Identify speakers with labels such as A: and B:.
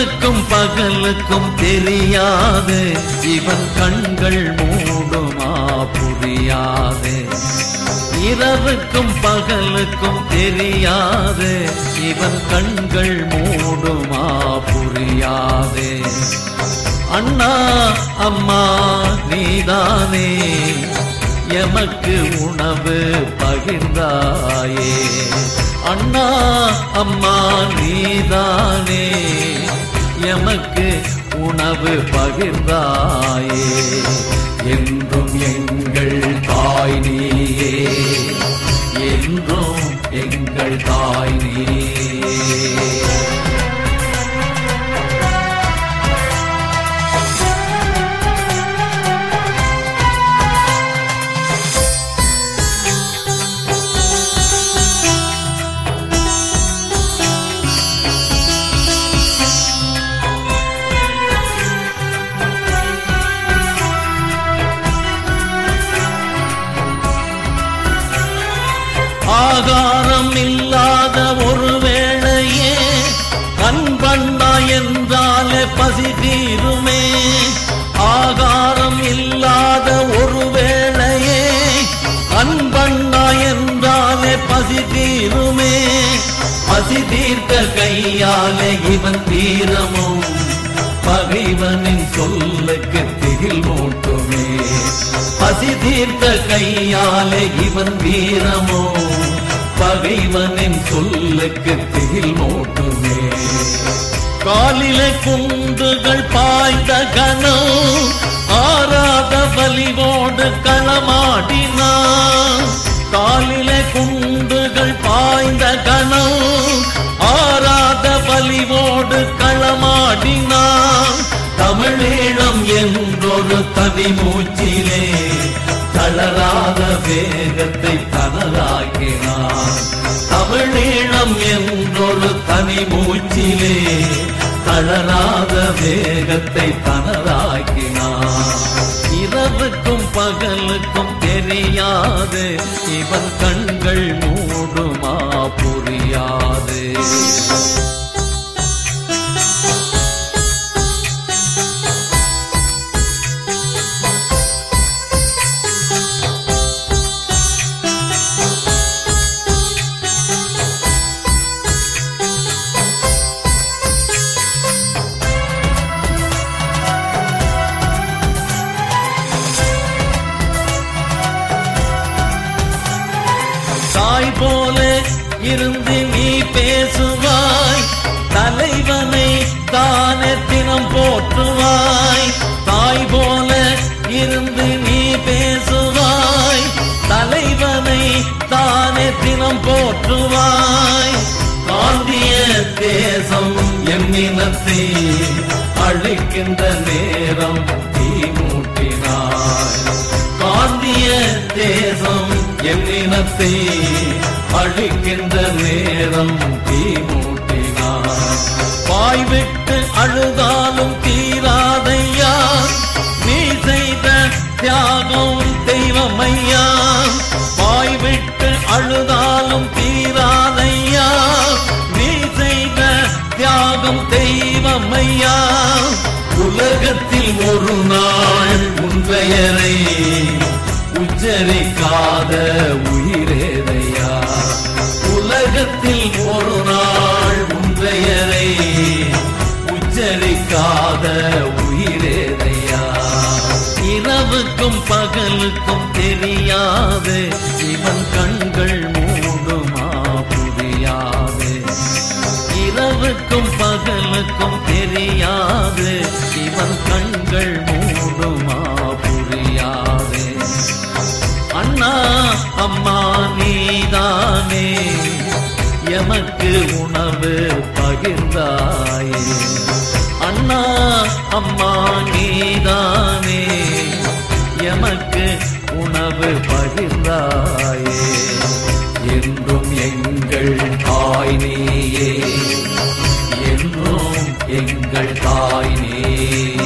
A: இரவுக்கும் பகலுக்கும் தெரியாது இவன் கண்கள் மூடுமா புரியாது இரவுக்கும் பகலுக்கும் தெரியாது இவன் கண்கள் மூடுமா புரியாது அண்ணா அம்மா நீதானே எமக்கு உணவு பகிர்ந்தாயே அண்ணா அம்மா நீதானே எமக்கு உணவு பகிர்ந்தாயே என்றும் எங்கள் தாய் நீயே என்றும் எங்கள் தாய் நீயே ஆகாரம் இல்லாத ஒரு வேளையே அன்பண்ணா என்றாலே பசி தீருமே ஆகாரம் இல்லாத ஒரு வேளையே அன்பண்ணா என்றாலே பசி தீருமே பசி தீர்த்த கையாலே இவன் தீரமும் பகைவனின் சொல்லுக்கு திகில் மூட்டுமே பசி தீர்த்த கையாலே இவன் வீரமோ பகைவனின் சொல்லுக்கு திகில் மூட்டுமே காலிலே குண்டுகள் பாய்ந்த கணம் ஆறாத வலிவோடு களமாடினான் காலிலே குண்டுகள் பாய்ந்த கணம் ஆறாத வலிவோடு களமாடினான் தமிழீழம் என்றொரு தனி மூச்சிலே தளராத வேகத்தை தனதாக்கினான் தமிழீழம் என்றொரு தனி மூச்சிலே தளராத வேகத்தை தனதாக்கினான் இரவுக்கும் பகலுக்கும் தெரியாது இவன் கண்கள் மூடுமா புரியாது தாய் போல இருந்து நீ பேசுவாய் தலைவனை தானே தினம் போற்றுவாய் தாய் போல இருந்து நீ பேசுவாய் தலைவனை தானே தினம் போற்றுவாய் காந்திய தேசம் எம்மினத்தை அழைக்கின்ற நேரம் தீ மூட்டினாய் காந்திய தேசம் எம்மினத்தை அழிக்கின்ற நேரம் தீ மூட்டினார் வாய் விட்டு அழுதாலும் தீராதையா நீ செய்த தியாகம் தெய்வமையா வாய் விட்டு அழுதாலும் தீராதையா நீ செய்த தியாகம் தெய்வமையா உலகத்தில் ஒரு நாள் உன் பெயரை உச்சரிக்காத உயிரேதையா உலகத்தில் ஒரு நாள் உன் பெயரை உச்சரிக்காத உயிரேதையா இரவுக்கும் பகலுக்கும் தெரியாது இவன் கண்கள் மூடுமா புரியாது இரவுக்கும் பகலுக்கும் தெரியாது இவன் கண்கள் மூடுமா புரியாது அண்ணா அம்மா நீதானே எமக்கு உணவு பகிர்ந்தாயே அண்ணா அம்மா நீதானே எமக்கு உணவு பகிர்ந்தாயே என்றும் எங்கள் தாய் நீயே என்றும் எங்கள் தாய் நீ